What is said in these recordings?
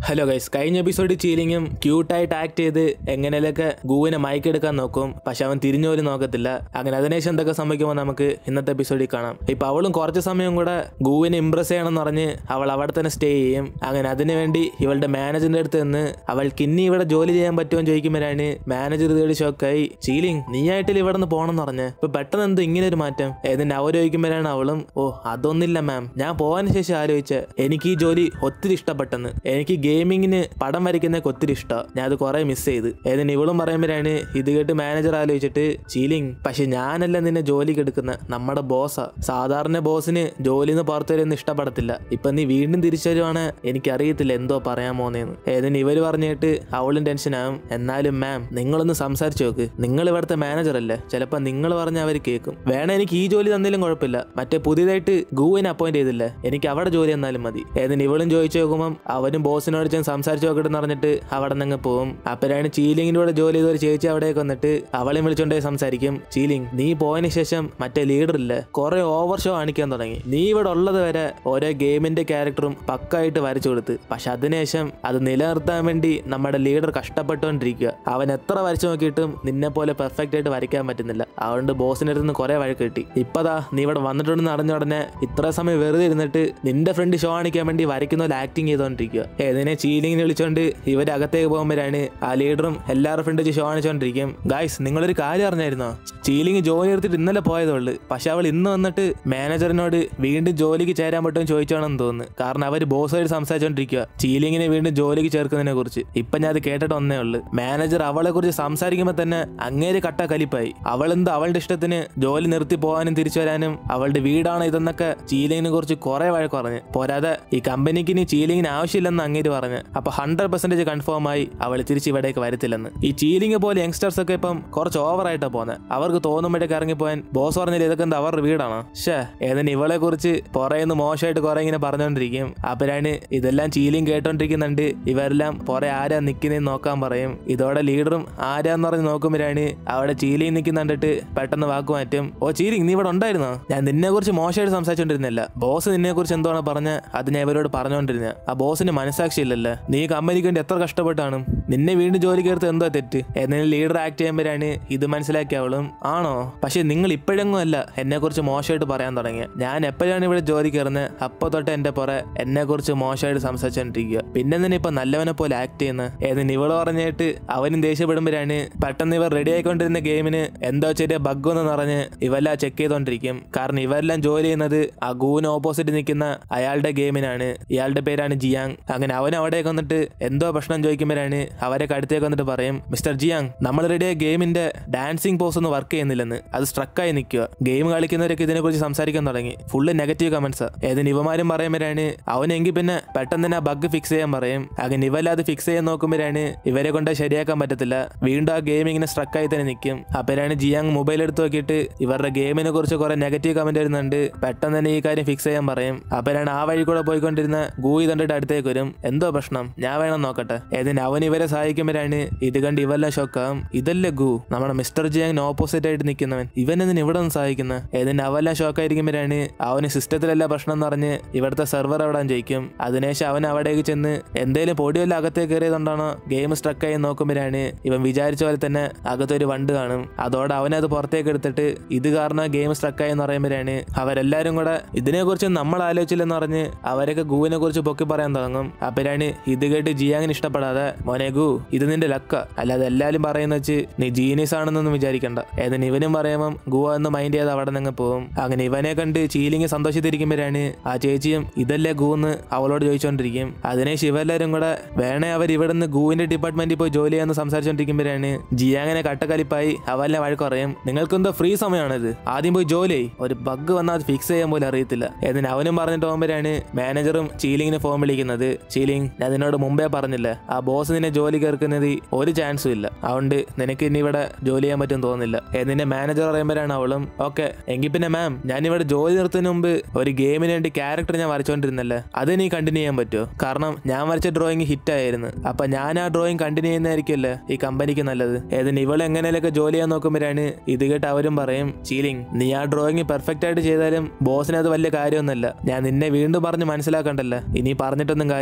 Hello guys കഴിഞ്ഞ എപ്പിസോഡിൽ ചീലിങ്ങും ക്യൂട്ടായിട്ട് act ചെയ്ത് എങ്ങനെയൊക്കെ ഗൂവിനെ മയക്കെടുക്കാൻ നോക്കും പക്ഷെ അവൻ തിരിഞ്ഞു പോലും നോക്കത്തില്ല അങ്ങനെ അതിനുശേഷം എന്തൊക്കെ സംഭവിക്കുമ്പോൾ നമുക്ക് ഇന്നത്തെ എപ്പിസോഡിൽ കാണാം ഇപ്പൊ അവളും കുറച്ച് സമയം കൂടെ ഗൂവിനെ ഇംപ്രസ് ചെയ്യണമെന്ന് പറഞ്ഞ് അവൾ അവിടെ തന്നെ സ്റ്റേ ചെയ്യും അങ്ങനെ അതിനുവേണ്ടി ഇവളുടെ മാനേജറിന്റെ അടുത്ത് നിന്ന് അവൾക്ക് ഇനി ഇവിടെ ജോലി ചെയ്യാൻ പറ്റുമോ ചോദിക്കുമ്പോഴാണ് മാനേജർ തേടി ഷോക്കായി ചീലിങ് നീയായിട്ടില്ല ഇവിടെ നിന്ന് പോകണമെന്ന് പറഞ്ഞ് ഇപ്പൊ പെട്ടെന്ന് എന്തോ ഇങ്ങനെ ഒരു മാറ്റം ഏതിന്റെ അവർ ചോദിക്കുമ്പോഴാണ് അവളും ഓ അതൊന്നില്ല മാം ഞാൻ പോകാൻ ശേഷം ആലോചിച്ച എനിക്ക് ഈ ജോലി ഒത്തിരി ഇഷ്ടപ്പെട്ടെന്ന് എനിക്ക് ഗെയിമിങ്ങിന് പടം വരയ്ക്കുന്നതൊക്കെ ഒത്തിരി ഇഷ്ടമാണ് ഞാൻ അത് കുറെ മിസ് ചെയ്ത് ഏതിന് ഇവളും പറയുമ്പോഴാണ് ഇത് കേട്ട് മാനേജർ ആലോചിച്ചിട്ട് ചീലിങ് പക്ഷെ ഞാനല്ല നിന്നെ ജോലിക്ക് എടുക്കുന്ന നമ്മുടെ ബോസാ സാധാരണ ബോസിന് ജോലിന്ന് പുറത്തു വരുന്ന ഇഷ്ടപ്പെടത്തില്ല ഇപ്പൊ നീ വീണ്ടും തിരിച്ചു വരുവാണ് എനിക്കറിയത്തില്ല എന്തോ പറയാൻ പോന്നേന്ന് ഏതിന് ഇവര് പറഞ്ഞിട്ട് അവളും ടെൻഷനാകും എന്നാലും മാം നിങ്ങളൊന്ന് സംസാരിച്ചു നോക്ക് നിങ്ങൾ ഇവിടുത്തെ മാനേജർ അല്ലേ ചിലപ്പോൾ നിങ്ങൾ പറഞ്ഞ അവർ കേൾക്കും വേണേ എനിക്ക് ഈ ജോലി തന്നാലും കുഴപ്പമില്ല മറ്റേ പുതിയതായിട്ട് ഗൂവിനെ അപ്പോയിന്റ് ചെയ്തില്ലേ എനിക്ക് അവിടെ ജോലി തന്നാലും മതി ഏതിന് ഇവളും ചോദിച്ചു നോക്കുമ്പോൾ അവനും ബോസിനോട് ചെന്ന് സംസാരിച്ചു നോക്കട്ടെ എന്ന് പറഞ്ഞിട്ട് അവിടെ നിന്ന് പോകും അപ്പോഴാണ് ചീലിങ്ങിന്റെ കൂടെ ജോലി ചെയ്ത ഒരു ചേച്ചി അവിടേക്ക് വന്നിട്ട് അവളെ വിളിച്ചോണ്ടേ സംസാരിക്കും ചീലിങ് നീ പോയതിനു ശേഷം മറ്റേ ലീഡർ ഇല്ലേ കുറെ ഓവർ ഷോ കാണിക്കാൻ തുടങ്ങി നീ ഇവിടെ ഉള്ളത് വരെ ഓരോ ഗെയിമിന്റെ ക്യാരക്ടറും പക്കായിട്ട് വരച്ചു കൊടുത്ത് പക്ഷെ അതിനുശേഷം അത് നിലനിർത്താൻ വേണ്ടി നമ്മുടെ ലീഡർ കഷ്ടപ്പെട്ടുകൊണ്ടിരിക്കുക അവൻ എത്ര വരച്ചു നോക്കിയിട്ടും നിന്നെ പോലെ പെർഫെക്റ്റ് ആയിട്ട് വരയ്ക്കാൻ പറ്റുന്നില്ല അതുകൊണ്ട് ബോസിന്റെ അടുത്ത് നിന്ന് കുറെ വഴക്ക് കിട്ടി ഇപ്പതാ നീ ഇവിടെ വന്നിട്ടുണ്ടെന്ന് അറിഞ്ഞ ഉടനെ ഇത്ര സമയം വെറുതെ ഇരുന്നിട്ട് നിന്റെ ഫ്രണ്ട് ഷോ കാണിക്കാൻ വേണ്ടി വരയ്ക്കുന്ന പോലെ ആക്ടിങ് ചെയ്തുകൊണ്ടിരിക്കുക ഏതിനെ ചീലിങ്ങിനെ വിളിച്ചോണ്ട് ഇവർ അകത്തേക്ക് പോകുമ്പോഴാണ് ആ ലീഡറും എല്ലാവരുടെ ഫ്രണ്ട് ഷോ കാണിച്ചുകൊണ്ടിരിക്കും ഗായ്സ് നിങ്ങളൊരു കാര്യം അറിഞ്ഞായിരുന്നോ ചീലിങ് ജോലി എടുത്തിട്ട് ഇന്നലെ പോയതുള്ളൂ പക്ഷെ അവൾ ഇന്ന് വന്നിട്ട് മാനേജറിനോട് വീണ്ടും ജോലിക്ക് ചേരാൻ പറ്റുമെന്ന് ചോദിച്ചാണെന്ന് തോന്നുന്നു കാരണം അവർ ബോസായിട്ട് സംസാരിച്ചുകൊണ്ടിരിക്കുക ചീലിങ്ങിനെ വീണ്ടും ജോലിക്ക് ചേർക്കുന്നതിനെ കുറിച്ച് ഇപ്പൊ ഞാൻ അത് കേട്ടിട്ട് ഒന്നേ ഉള്ളൂ മാനേജർ അവളെ കുറിച്ച് സംസാരിക്കുമ്പോൾ തന്നെ അങ്ങേര് കട്ട കലിപ്പായി അവളെന്ത് അവളുടെ ഇഷ്ടത്തിന് ജോലി നിർത്തി പോകാനും തിരിച്ചു വരാനും അവളുടെ വീടാണ് ഇതെന്നൊക്കെ ചീലിങ്ങിനെ കുറിച്ച് കുറെ വഴക്ക് പറഞ്ഞു പോരാതെ ഈ കമ്പനിക്ക് ഇനി ചീലിങ്ങിന് ആവശ്യമില്ലെന്ന് അങ്ങേര് പറഞ്ഞു അപ്പൊ ഹൺഡ്രഡ് പെർസെന്റേജ് കൺഫേം ആയി അവൾ തിരിച്ച് ഇവിടേക്ക് വരത്തില്ലെന്ന് ഈ ചീലിങ് പോലെ യങ്സ്റ്റേഴ്സ് ഒക്കെ ഇപ്പം കുറച്ച് ഓവറായിട്ടാ പോകുന്നത് അവർക്ക് തോന്നുമ്പോഴേക്ക് ഇറങ്ങിപ്പോയാൻ ബോസ് പറഞ്ഞാൽ ഇതൊക്കെ എന്താ അവരുടെ വീടാണോ ഷേ ഏതിന് ഇവളെ കുറിച്ച് പുറയുന്ന മോശമായിട്ട് കുറെ ഇങ്ങനെ പറഞ്ഞുകൊണ്ടിരിക്കും അപ്പരാണ് ഇതെല്ലാം ചീലിങ് കേട്ടോണ്ടിരിക്കുന്നുണ്ട് ഇവരെല്ലാം പുറേ ആരാ നിൽക്കുന്നതെന്ന് നോക്കാൻ പറയും ഇതോടെ ലീഡറും ആരാന്ന് പറഞ്ഞ് നോക്കുമ്പോഴാണ് അവിടെ ചീലിങ് നിൽക്കുന്ന കണ്ടിട്ട് പെട്ടെന്ന് വാക്ക് മാറ്റും ഓ ചീലിങ് നീ ഇവിടെ ഉണ്ടായിരുന്നോ ഞാൻ നിന്നെ കുറിച്ച് മോശമായിട്ട് സംസാരിച്ചോണ്ടിരുന്നില്ല ബോസ് നിന്നെ കുറിച്ച് എന്താണ് പറഞ്ഞ അത് ഞാൻ ഇവരോട് പറഞ്ഞുകൊണ്ടിരുന്ന ആ ബോസിന് മനസാക്ഷി ഇല്ലല്ലോ നീ കമ്പനിക്ക് വേണ്ടി എത്ര കഷ്ടപ്പെട്ടാണ് നിന്നെ വീണ്ടും ജോലി കയർത്ത് എന്തോ തെറ്റ് എന്തെങ്കിലും ലീഡർ ആക്ട് ചെയ്യുമ്പോഴാണ് ഇത് മനസ്സിലാക്കിയവളും ആണോ പക്ഷെ നിങ്ങൾ ഇപ്പോഴെങ്ങും അല്ല എന്നെ കുറിച്ച് മോശമായിട്ട് പറയാൻ തുടങ്ങിയ ഞാൻ എപ്പോഴാണ് ഇവിടെ ജോലി കയറുന്നത് അപ്പൊ തൊട്ട് എന്റെ പുറ എന്നെ കുറിച്ച് മോശമായിട്ട് സംസാരിച്ചോണ്ടിരിക്കുക പിന്നെ തന്നെ ഇപ്പൊ നല്ലവനെ പോലെ ആക്ട് ചെയ്യുന്ന ഏതിന് ഇവള് പറഞ്ഞിട്ട് അവനും ദേഷ്യപ്പെടുമ്പോഴാണ് പെട്ടെന്ന് ഇവർ റെഡി ആയിക്കൊണ്ടിരുന്ന ഗെയിമിന് എന്തോ ചെറിയ ബഗ് എന്ന് പറഞ്ഞ് ഇവെല്ലാം ചെക്ക് ചെയ്തോണ്ടിരിക്കും കാരണം ഇവരെല്ലാം ജോലി ചെയ്യുന്നത് ആ ഗൂവിന് ഓപ്പോസിറ്റ് നിൽക്കുന്ന അയാളുടെ ഗെയിമിനാണ് ഇയാളുടെ പേരാണ് ജിയാങ് അങ്ങനെ അവൻ അവിടേക്ക് വന്നിട്ട് എന്തോ പ്രശ്നം ചോദിക്കുമ്പോഴാണ് അവരെ അടുത്തേക്ക് വന്നിട്ട് പറയും മിസ്റ്റർ ജിയാങ് നമ്മൾ റെഡിയ ഗെയിമിന്റെ ഡാൻസിങ് പോസ് ഒന്നും വർക്ക് ചെയ്യുന്നില്ലെന്ന് അത് സ്ട്രക്കായി നിൽക്കുക ഗെയിം കളിക്കുന്നവരൊക്കെ ഇതിനെക്കുറിച്ച് സംസാരിക്കാൻ തുടങ്ങി ഫുള്ള് നെഗറ്റീവ് കമന്റ്സ് ഏതിന് ഇവമാരും പറയുമ്പോഴാണ് അവനെങ്കിൽ പിന്നെ പെട്ടെന്ന് തന്നെ ആ ബഗ് ഫിക്സ് ചെയ്യാൻ പറയും അങ്ങനെ ഇവല്ലാതെ ഫിക്സ് ചെയ്യാൻ നോക്കുമ്പോഴാണ് ഇവരെ കൊണ്ട് ശരിയാക്കാൻ പറ്റത്തില്ല വീണ്ടും ആ ഗെയിം ഇങ്ങനെ സ്ട്രക്കായി തന്നെ നിൽക്കും അപ്പോഴാണ് ജിയാങ് മൊബൈൽ എടുത്ത് നോക്കിയിട്ട് ഇവരുടെ ഗെയിമിനെ കുറിച്ച് കുറെ നെഗറ്റീവ് കമന്റ് വരുന്നുണ്ട് പെട്ടെന്ന് തന്നെ ഈ കാര്യം ഫിക്സ് ചെയ്യാൻ പറയും അപ്പോഴാണ് ആ വഴി കൂടെ പോയിക്കൊണ്ടിരുന്ന ഗൂയി കണ്ടിട്ട് അടുത്തേക്ക് വരും എന്തോ പ്രശ്നം ഞാൻ വേണം നോക്കട്ടെ ഏതിന് അവൻ ഇവരെ സഹായിക്കുമ്പോഴാണ് ഇത് കണ്ട് ഇവെല്ലാം ഷോക്കാവും ഇതല്ലേ ഗു നമ്മുടെ മിസ്റ്റർ ജിയാങ്ങിന് ഓപ്പോസിറ്റ് ആയിട്ട് നിൽക്കുന്നവൻ ഇവൻ എന്തിന് ഇവിടെ നിന്ന് സഹായിക്കുന്നത് ഏതിന് അവെല്ലാം ഷോക്കായിരിക്കുമ്പോഴാണ് അവന് സിസ്റ്റത്തിലല്ല പ്രശ്നം എന്ന് പറഞ്ഞ് ഇവിടുത്തെ സെർവർ അവിടെ ജയിക്കും അതിനുശേഷം അവൻ അവിടേക്ക് ചെന്ന് എന്തേലും പൊടിയല്ല അകത്തേക്ക് കയറിയതുകൊണ്ടാണോ ഗെയിം സ്ട്രക്കായി നോക്കുമ്പോഴാണ് ഇവൻ വിചാരിച്ച പോലെ തന്നെ അകത്തൊരു വണ്ട് കാണും അതോടെ അവനത് പുറത്തേക്ക് എടുത്തിട്ട് ഇത് കാരണം ഗെയിം സ്ട്രക്കായി എന്ന് പറയുമ്പോഴാണ് അവരെല്ലാരും കൂടെ ഇതിനെക്കുറിച്ച് നമ്മൾ ആലോചിച്ചില്ലെന്ന് പറഞ്ഞ് അവരൊക്കെ ഗുവിനെ കുറിച്ച് പൊക്കി പറയാൻ തുടങ്ങും അപ്പോഴാണ് ഇത് കേട്ട് ജിയാങ്ങിന് ഇഷ്ടപ്പെടാതെ മോനെ ഗു ഇത് നിന്റെ ലക്ക അല്ലാതെ എല്ലാരും പറയുന്ന വെച്ച് നീ ജീനിയസ് ആണെന്നൊന്നും വിചാരിക്കണ്ട ഏതിന് ഇവനും പറയുമ്പം ഗുവ എന്ന് മൈൻഡ് ചെയ്ത് അവിടെ നിന്ന് പോകും അങ്ങനെ ഇവനെ കണ്ട് ചീലിങ് സന്തോഷത്തിരിക്കുമ്പോഴാണ് ആ ചേച്ചിയും ഇതല്ലേ ഗു എന്ന് അവളോട് ചോദിച്ചുകൊണ്ടിരിക്കും അതിനെ ശിവെല്ലാരും കൂടെ വേണേ അവർ ഇവിടുന്ന് ഗുവിന്റെ ഡിപ്പാർട്ട്മെന്റിൽ പോയി ജോലി ചെയ്യാന്ന് സംസാരിച്ചുകൊണ്ടിരിക്കുമ്പോഴാണ് ജിയാങ്ങനെ കട്ടക്കലിപ്പായി അവനെ വഴക്ക് പറയും നിങ്ങൾക്കെന്തോ ഫ്രീ സമയമാണിത് ആദ്യം പോയി ജോലി ചെയ്യ്. ഒരു ബഗ് വന്നാൽ അത് ഫിക്സ് ചെയ്യാൻ പോലും അറിയത്തില്ല എന്നിന് അവനും പറഞ്ഞിട്ട് പോകുമ്പോഴാണ് മാനേജറും ചീലിങ്ങിന് ഫോൺ വിളിക്കുന്നത് ചീലിങ് ഞാൻ നിന്നോട് മുമ്പേ പറഞ്ഞില്ല ആ ബോസ് നിന്നെ ജോലി കേൾക്കുന്നത് ഒരു ചാൻസും ഇല്ല അതുകൊണ്ട് നിനക്ക് ഇനി ഇവിടെ ജോലി ചെയ്യാൻ പറ്റും തോന്നുന്നില്ല എന്നിന്റെ മാനേജർ പറയുമ്പോഴാണ് അവളും ഓക്കെ എങ്കിൽ പിന്നെ മാം ഞാൻ ഇവിടെ ജോലി നിർത്തുന്നതിന് മുമ്പ് ഒരു ഗെയിമിന് വേണ്ടി ക്യാരക്ടർ ഞാൻ വരച്ചോണ്ടിരുന്നല്ലേ അത് നീ കണ്ടിന്യൂ ചെയ്യാൻ പറ്റുമോ കാരണം ഞാൻ വരച്ച ഡ്രോയിങ് ഹിറ്റ് ആയിരുന്നു അപ്പൊ ഞാൻ ആ ഡ്രോയിങ് കണ്ടിന്യൂ ചെയ്യുന്നതായിരിക്കുമല്ലേ ഈ കമ്പനിക്ക് നല്ലത് ഏതിന് ഇവൾ എങ്ങനെയൊക്കെ ജോലി ചെയ്യാൻ നോക്കുമ്പോഴാണ് ഇത് കേട്ട് അവരും പറയും ചീലിങ് നീ ആ ഡ്രോയിങ് പെർഫെക്റ്റ് ആയിട്ട് ചെയ്താലും ബോസിന് അത് വലിയ കാര്യമൊന്നുമല്ല ഞാൻ നിന്നെ വീണ്ടും പറഞ്ഞ് മനസ്സിലാക്കണ്ടല്ലോ ഇനി പറഞ്ഞിട്ടൊന്നും കാര്യമില്ല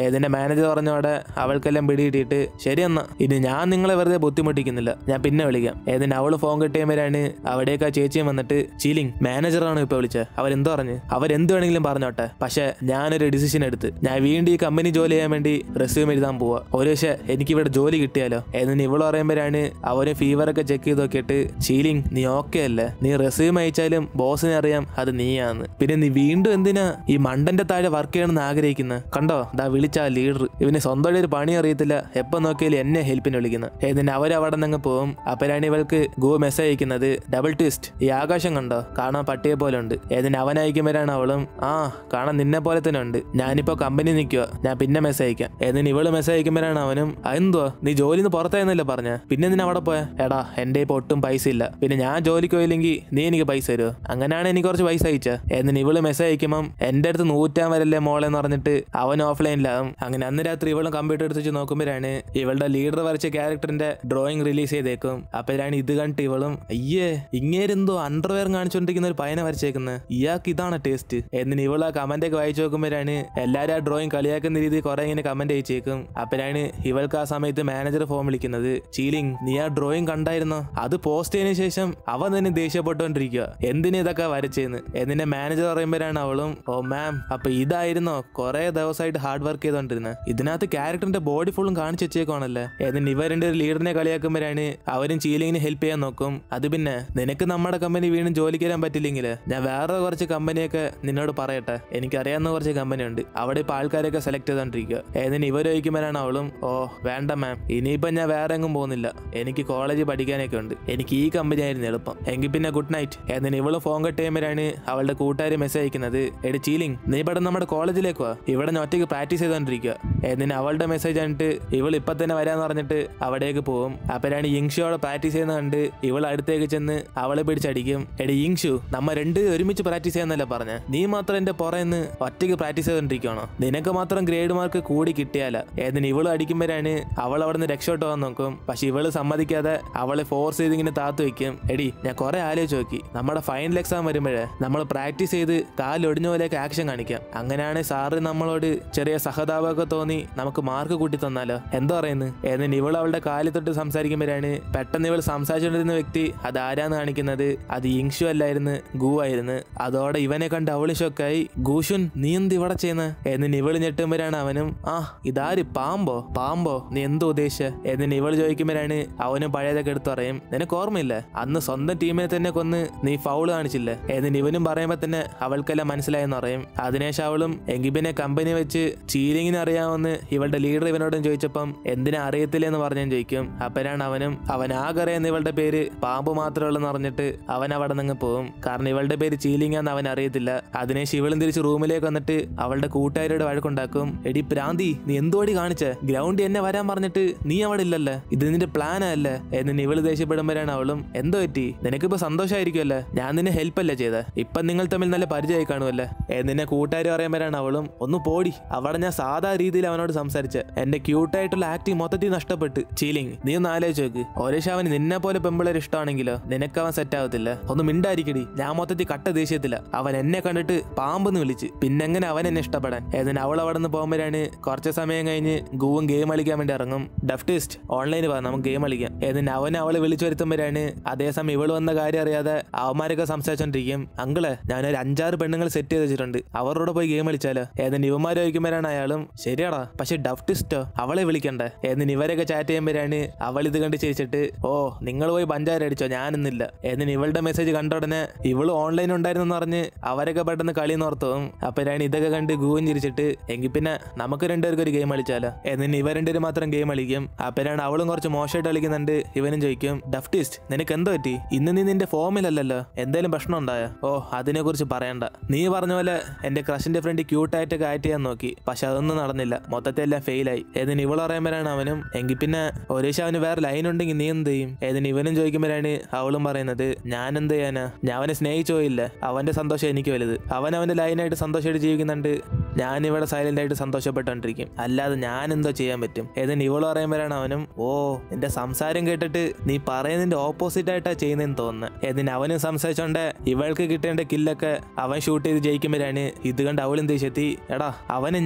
ഏതിന്റെ മാനേജർ പറഞ്ഞോടെ അവൾക്കെല്ലാം പിടികിട്ടിയിട്ട് ശരി എന്നാ ഇനി ഞാൻ നിങ്ങളെ വെറുതെ ബുദ്ധിമുട്ടിക്കുന്നില്ല ഞാൻ പിന്നെ വിളിക്കാം ഏതിന് അവള് ഫോൺ കിട്ടിയവരാണ് അവിടേക്ക് ആ ചേച്ചിയും വന്നിട്ട് ചീലിംഗ് മാനേജറാണ് ഇപ്പൊ വിളിച്ചത് അവരെന്ത് പറഞ്ഞു അവരെന്ത് വേണമെങ്കിലും പറഞ്ഞോട്ടെ പക്ഷെ ഞാനൊരു ഡിസിഷൻ എടുത്ത് ഞാൻ വീണ്ടും ഈ കമ്പനി ജോലി ചെയ്യാൻ വേണ്ടി റെസ്യൂം എഴുതാൻ പോവാ ഒരു പക്ഷേ എനിക്ക് ഇവിടെ ജോലി കിട്ടിയാലോ എന്നിന് ഇവള് പറയുമ്പോഴാണ് അവന് ഫീവർ ഒക്കെ ചെക്ക് ചെയ്ത് നോക്കിയിട്ട് ചീലിംഗ് നീ ഓക്കെ അല്ലേ നീ റെസ്യൂം അയച്ചാലും ബോസിനെ അറിയാം അത് നീയാന്ന് പിന്നെ നീ വീണ്ടും എന്തിനാ ഈ മണ്ടന്റെ താഴെ വർക്ക് ചെയ്യണമെന്ന് ആഗ്രഹിക്കുന്നത് കണ്ടോ ദാ വിളിച്ച ആ ലീഡർ ഇവന് സ്വന്തം ഒരു പണി അറിയത്തില്ല എപ്പോ നോക്കിയാലും എന്നെ ഹെൽപ്പിന് വിളിക്കുന്നത് എന്നിട്ട് അവരവിടെ നിന്ന് പോകും അപ്പരാണ് ഇവൾക്ക് ഗോ മെസ്സേജ് അയക്കുന്നത് ഡബിൾ ട്വിസ്റ്റ് ഈ ആകാശം കണ്ടോ കാണാൻ പട്ടിയെ പോലെ ഉണ്ട് ഏതിന് അവൻ അയക്കുമ്പോഴാണ് അവളും ആ കാണാൻ നിന്നെ പോലെ തന്നെ ഉണ്ട് ഞാനിപ്പോ കമ്പനി നിൽക്കുക ഞാൻ പിന്നെ മെസ്സേജ് അയക്കാം ഏതിന് ഇവള് മെസ്സേജ് അയക്കുമ്പോഴാണ് അവനും അതെന്തുവാ നീ ജോലിന്ന് പുറത്തായെന്നല്ലേ പറഞ്ഞ പിന്നെ നിന്നെ അവിടെ പോയ എടാ എന്റെ ഇപ്പൊ ഒട്ടും പൈസ ഇല്ല പിന്നെ ഞാൻ ജോലിക്ക് പോയില്ലെങ്കിൽ നീ എനിക്ക് പൈസ തരുമോ അങ്ങനെയാണ് എനിക്ക് കുറച്ച് പൈസ അയച്ച എന്നിന് ഇവള് മെസ്സേജ് അയക്കുമ്പം എന്റെ അടുത്ത് നൂറ്റാൻ വരല്ലേ മോളെ എന്ന് പറഞ്ഞിട്ട് അവൻ ഓഫ്ലൈനിലാവും അങ്ങനെ അന്ന് രാത്രി ഇവളും കമ്പ്യൂട്ടർ എടുത്ത് വെച്ച് നോക്കുമ്പോഴാണ് ഇവളുടെ ലീഡർ വരച്ച ക്യാരക്ടറിന്റെ ഡ്രോയിങ് റിലീസ് ചെയ്തേക്കും അപ്പോഴാണ് ഇത് കണ്ടിട്ട് ഇവളും അയ്യേ ഇങ്ങേരെന്തോ അണ്ടർവെയർ കാണിച്ചുകൊണ്ടിരിക്കുന്ന ഒരു പയ്യനെ വരച്ചേക്കുന്നത് ഇയാൾക്ക് ഇതാണ് ടേസ്റ്റ് എന്നിന് ഇവൾ ആ കമന്റ് ഒക്കെ വായിച്ചു നോക്കുമ്പോഴാണ് എല്ലാവരും ആ ഡ്രോയിങ് കളിയാക്കുന്ന രീതിയിൽ കുറെ ഇങ്ങനെ കമന്റ് അയച്ചേക്കും അപ്പോഴാണ് ഇവൾക്ക് ആ സമയത്ത് മാനേജർ ഫോൺ വിളിക്കുന്നത് ചീലിംഗ് നീ ആ ഡ്രോയിങ് കണ്ടായിരുന്നോ അത് പോസ്റ്റ് ചെയ്തതിനു ശേഷം അവൻ തന്നെ ദേഷ്യപ്പെട്ടുകൊണ്ടിരിക്കുക എന്തിനു ഇതൊക്കെ വരച്ചേന്ന് എന്നിന്റെ മാനേജർ പറയുമ്പോഴാണ് അവളും ഓ മാം അപ്പൊ ഇതായിരുന്നോ കുറെ ദിവസമായിട്ട് ഹാർഡ് വർക്ക് ചെയ്തോണ്ടിരുന്നത് ഇതിനകത്ത് ക്യാരക്ടറിന്റെ ബോഡി ഫുള്ളും കാണിച്ചു വെച്ചേക്കാണല്ലേ എന്നിട്ട് ഇവരുടെ ഒരു ലീഡറിനെ കളിയാക്കുമ്പോഴാണ് അവരും ചീലിങ്ങിന് ഹെൽപ്പ് ചെയ്യാൻ നോക്കും അത് പിന്നെ നിനക്ക് നമ്മുടെ കമ്പനി വീണ്ടും ജോലിക്ക് വരാൻ പറ്റില്ലെങ്കിൽ ഞാൻ വേറെ കുറച്ച് കമ്പനിയൊക്കെ നിന്നോട് പറയട്ടെ എനിക്കറിയാവുന്ന കുറച്ച് കമ്പനി ഉണ്ട് അവിടെ ഇപ്പൊ ആൾക്കാരൊക്കെ സെലക്ട് ചെയ്തോണ്ടിരിക്കുക ഏതിന് ഇവർ ചോദിക്കുമ്പോഴാണ് അവളും ഓ വേണ്ട മാം ഇനിയിപ്പം ഞാൻ വേറെ എങ്ങും പോകുന്നില്ല എനിക്ക് കോളേജ് പഠിക്കാനൊക്കെ ഉണ്ട് എനിക്ക് ഈ കമ്പനി ആയിരുന്നു എളുപ്പം എങ്കിൽ പിന്നെ ഗുഡ് നൈറ്റ് എന്നിന് ഇവള് ഫോൺ കട്ട് ചെയ്യുമ്പോഴാണ് അവളുടെ കൂട്ടുകാർ മെസ്സേജ് അയക്കുന്നത് എടി ചീലിംഗ് നീ ഇവിടെ നമ്മുടെ കോളേജിലേക്ക് വാ ഇവിടെ ഞാൻ ഒറ്റയ്ക്ക് പ്രാക്ടീസ് ചെയ്തോണ്ടിരിക്കുക എന്നിന് അവളുടെ മെസ്സേജ് കണ്ടിട്ട് ഇവൾ ഇപ്പൊ തന്നെ വരാന്ന് പറഞ്ഞിട്ട് അവിടേക്ക് പോകും അപ്പോഴാണ് ഇങ്ഷുവോടെ പ്രാക്ടീസ് ചെയ്യുന്ന കണ്ട് ഇവൾ അടുത്തേക്ക് ചെന്ന് അവളെ പിടിച്ചടിക്കും എടി ഇങ്ഷു നമ്മ രണ്ട് ഒരുമിച്ച് പ്രാക്ടീസ് ചെയ്യാന്നല്ല പറഞ്ഞ നീ മാത്രം എന്റെ പുറയെന്ന് ഒറ്റയ്ക്ക് പ്രാക്ടീസ് ചെയ്തോണ്ടിരിക്കുകയാണോ നിനക്ക് മാത്രം ഗ്രേഡ് മാർക്ക് കൂടി കിട്ടിയാല ഏതിന് ഇവള് അടിക്കുമ്പോഴാണ് അവൾ അവിടെ നിന്ന് രക്ഷോട്ട് പോകാൻ നോക്കും പക്ഷെ ഇവള് സമ്മതിക്കാതെ അവളെ ഫോഴ്സ് ചെയ്ത് ഇങ്ങനെ താത്തു വെക്കും എടി ഞാൻ കുറെ ആലോചിച്ച് നോക്കി നമ്മുടെ ഫൈനൽ എക്സാം വരുമ്പോഴേ നമ്മൾ പ്രാക്ടീസ് ചെയ്ത് കാലൊടിഞ്ഞ പോലെയൊക്കെ ആക്ഷൻ കാണിക്കാം അങ്ങനെയാണ് സാറ് നമ്മളോട് ചെറിയ സഹതാപമൊക്കെ തോന്നി നമുക്ക് മാർക്ക് കൂട്ടി തന്നാലോ എന്താ പറയുന്നത് എന്നിട്ട് ഇവൾ അവളുടെ കാലിൽ തൊട്ട് സംസാരിക്കുമ്പോഴാണ് പെട്ടെന്ന് ഇവൾ സംസാരിച്ചുകൊണ്ടിരുന്ന വ്യക്തി അത് ആരാന്ന് കാണിക്കുന്നത് അത് ഇങ്ഷു അല്ലായിരുന്നു ഗു ആയിരുന്നു അതോടെ ഇവനെ കണ്ട് അവള് ഷോക്കായി ഗൂഷുൻ നീ എന്ത് ഇവിടെ ചെയ്യുന്നത് എന്നിട്ട് ഇവള് ഞെട്ടുമ്പോഴാണ് അവനും ആ ഇതാര് പാമ്പോ പാമ്പോ നീ എന്തോ ഉദ്ദേശിച്ച എന്നിട്ട് ഇവള് ചോദിക്കുമ്പോഴാണ് അവനും പഴയതൊക്കെ എടുത്തു പറയും നിനക്ക് ഓർമ്മയില്ല അന്ന് സ്വന്തം ടീമിനെ തന്നെ കൊന്ന് നീ ഫൗള് കാണിച്ചില്ലേ എന്നിട്ട് ഇവനും പറയുമ്പോ തന്നെ അവൾക്കെല്ലാം മനസ്സിലായെന്ന് പറയും അതിനുശേഷം അവളും എങ്കിൽ പിന്നെ കമ്പനി വെച്ച് ചീലിങ്ങിന് അറിയാമെന്ന് ഇവളുടെ ലീഡർ ഇവനോടും ചോദിച്ചപ്പം എന്തിനാ അറിയത്തില്ലെന്ന് പറഞ്ഞു ചോദിക്കും അപ്പോഴാണ് അവനും അവൻ ആകെ അറിയുന്ന ഇവളുടെ പേര് പാമ്പ് മാത്രമേ ഉള്ളെന്ന് പറഞ്ഞിട്ട് അവൻ അവിടെ നിന്ന് പോകും കാരണം ഇവളുടെ പേര് ചീലിങ്ങാന്ന് അവൻ അറിയത്തില്ല അതിനുശേഷം ഇവളും തിരിച്ച് റൂമിലേക്ക് വന്നിട്ട് അവളുടെ കൂട്ടുകാരോട് വഴക്കുണ്ടാക്കും എടി പ്രാന്തി നീ എന്തോടി കാണിച്ചേ ഗ്രൗണ്ടിൽ എന്നെ വരാൻ പറഞ്ഞിട്ട് നീ അവിടെ ഇല്ലല്ലേ ഇത് നിന്റെ പ്ലാൻ അല്ലേ എന്ന് ഇവള് ദേഷ്യപ്പെടുമ്പോഴാണ് അവളും എന്തോ പറ്റി നിനക്കിപ്പോ സന്തോഷമായിരിക്കുമല്ലേ ഞാൻ നിന്നെ ഹെൽപ്പ് അല്ലേ ചെയ്തത് ഇപ്പൊ നിങ്ങൾ തമ്മിൽ നല്ല പരിചയമായി കാണുമല്ലേ എന്നിന്നെ കൂട്ടുകാർ പറയുമ്പോഴാണ് അവളും ഒന്ന് പോടി അവിടെ ഞാൻ സാധാ രീതിയിൽ അവനോട് സംസാരിച്ച എന്റെ ക്യൂട്ടായിട്ടുള്ള ആക്ടിങ് മൊത്തത്തിൽ നഷ്ടപ്പെട്ട് ചീലിങ് നീ ഒന്ന് ആലോചിച്ച് നോക്ക് ഒരേശ അവന് നിന്നെ പോലെ പെമ്പിളർ ഇഷ്ടമാണെങ്കിലോ നിനക്ക് അവൻ സെറ്റ് ആവത്തില്ല ഒന്ന് മിണ്ടായിരിക്കടി ഞാൻ മൊത്തത്തിൽ കട്ട ദേഷ്യത്തില്ല അവൻ എന്നെ കണ്ടിട്ട് പാമ്പെന്ന് വിളിച്ച് പിന്നെങ്ങനെ അവൻ എന്നെ ഇഷ്ടപ്പെടാൻ ഏതിന് അവൾ അവിടെ നിന്ന് പോകുമ്പോഴാണ് കുറച്ച് സമയം കഴിഞ്ഞ് ഗൂവും ഗെയിം കളിക്കാൻ വേണ്ടി ഇറങ്ങും ഡഫ്റ്റിസ്റ്റ് ഓൺലൈനിൽ വാ നമുക്ക് ഗെയിം കളിക്കാം ഏതിന് അവൻ അവളെ വിളിച്ചു വരുത്തുമ്പോഴാണ് അതേസമയം ഇവള് വന്ന കാര്യം അറിയാതെ അവന്മാരൊക്കെ സംസാരിച്ചോണ്ടിരിക്കും അങ്കിള് ഞാനൊരു അഞ്ചാറ് പെണ്ണുങ്ങൾ സെറ്റ് ചെയ്ത് വെച്ചിട്ടുണ്ട് അവരോട് പോയി ഗെയിം കളിച്ചാലോ ഏതിന് ഇവന്മാർ ചോദിക്കുമ്പോഴാണ് അയാളും ശരിയാടാ പക്ഷെ ഡഫ്റ്റിസ്റ്റോ അവളെ വിളിക്കണ്ടേ ഏതിന് ഇവരൊക്കെ ചാറ്റ് ചെയ്യുമ്പോഴാണ് അവൾ ഇത് കണ്ട് ചിരിച്ചിട്ട് ഓ നിങ്ങൾ പോയി പഞ്ചാര അടിച്ചോ ഞാനൊന്നില്ല എന്നിന് ഇവളുടെ മെസ്സേജ് കണ്ട ഉടനെ ഇവള് ഓൺലൈൻ ഉണ്ടായിരുന്നെന്ന് പറഞ്ഞ് അവരൊക്കെ പെട്ടെന്ന് കളി നോർത്തും അപ്പോഴാണ് ഇതൊക്കെ കണ്ട് ഗൂവും ചിരിച്ചിട്ട് എങ്കിൽ പിന്നെ നമുക്ക് രണ്ടുപേർക്ക് ഒരു ഗെയിം കളിച്ചാലോ എന്നിന് ഇവർ രണ്ടുപേരും മാത്രം ഗെയിം കളിക്കും അപ്പോഴാണ് അവളും കുറച്ച് മോശമായിട്ട് കളിക്കുന്നുണ്ട് ഇവനും ചോദിക്കും ഡഫ്റ്റിസ്റ്റ് നിനക്ക് എന്തോ പറ്റി ഇന്ന് നീ നിന്റെ ഫോമിലല്ലല്ലോ എന്തേലും പ്രശ്നം ഉണ്ടായോ ഓ അതിനെ കുറിച്ച് പറയണ്ട നീ പറഞ്ഞ പോലെ എന്റെ ക്രഷിന്റെ ഫ്രണ്ട് ക്യൂട്ടായിട്ടൊക്കെ ആക്ട് ചെയ്യാൻ നോക്കി പക്ഷെ അതൊന്നും നടന്നില്ല മൊത്തത്തിൽ എല്ലാം ഫെയിലായി ഏതിന് ഇവൾ പറയുമ്പോഴാണ് അവനും എങ്കിൽ പിന്നെ ഒരേശ അവന് വേറെ ലൈൻ ഉണ്ടെങ്കിൽ നീ എന്ത് ചെയ്യും ഏതിന് ഇവനും ചോദിക്കുമ്പോഴാണ് അവളും പറയുന്നത് ഞാൻ എന്ത് ചെയ്യാനാ ഞാൻ അവനെ സ്നേഹിച്ചോ ഇല്ല അവന്റെ സന്തോഷം എനിക്ക് വലുത് അവൻ അവന്റെ ലൈനായിട്ട് സന്തോഷമായിട്ട് ജീവിക്കുന്നുണ്ട് ഞാൻ ഇവിടെ സൈലന്റ് ആയിട്ട് സന്തോഷപ്പെട്ടുകൊണ്ടിരിക്കും അല്ലാതെ ഞാൻ എന്തോ ചെയ്യാൻ പറ്റും ഏതിന് ഇവള് പറയുമ്പോഴാണ് അവനും ഓ നിന്റെ സംസാരം കേട്ടിട്ട് നീ പറയുന്നതിന്റെ ഓപ്പോസിറ്റ് ആയിട്ടാ ചെയ്യുന്നതെന്ന് തോന്നുന്നത് ഏതിന് അവനും സംസാരിച്ചോണ്ട് ഇവൾക്ക് കിട്ടേണ്ട കില്ലൊക്കെ അവൻ ഷൂട്ട് ചെയ്ത് ജയിക്കുമ്പോഴാണ് ഇത് കണ്ട് അവളും ദേഷ്യത്തി എടാ അവന് ഞാനായിരുന്നു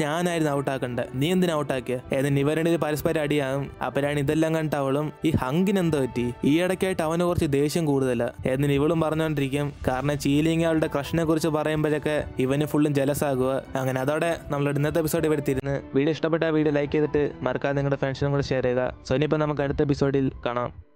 എന്തിനാ ഔട്ടാക്കണ്ട നീ എന്തിനാ ഔട്ടാക്കിയ ഏതിന് ഇവരുടെ പരസ്പരം അടിയാകും അപ്പഴാണ് ഇതെല്ലാം കണ്ടിട്ട് അവളും ഈ ഹങ്കിന് എന്തോ പറ്റി ഈ ഇടയ്ക്കായിട്ട് അവന് കുറച്ച് ദേഷ്യം കൂടുതലാ ഏതിന് ഇവളും പറഞ്ഞുകൊണ്ടിരിക്കും കാരണം ചീലിങ് അവളുടെ ക്രഷിനെ കുറിച്ച് പറയുമ്പോഴൊക്കെ ഇവന് ഫുള്ളും ജലസാകുക അങ്ങനെ അതോടെ നമ്മൾ ഇന്നത്തെ എപ്പിസോഡ് ഇവിടെ തിരുന്ന് വീഡിയോ ഇഷ്ടപ്പെട്ട വീഡിയോ ലൈക്ക് ചെയ്തിട്ട് മറക്കാതെ നിങ്ങളുടെ ഫ്രണ്ട്സിനും കൂടെ ഷെയർ ചെയ്യുക സോ ഇനിയിപ്പോൾ നമുക്ക് അടുത്ത എപ്പിസോഡിൽ കാണാം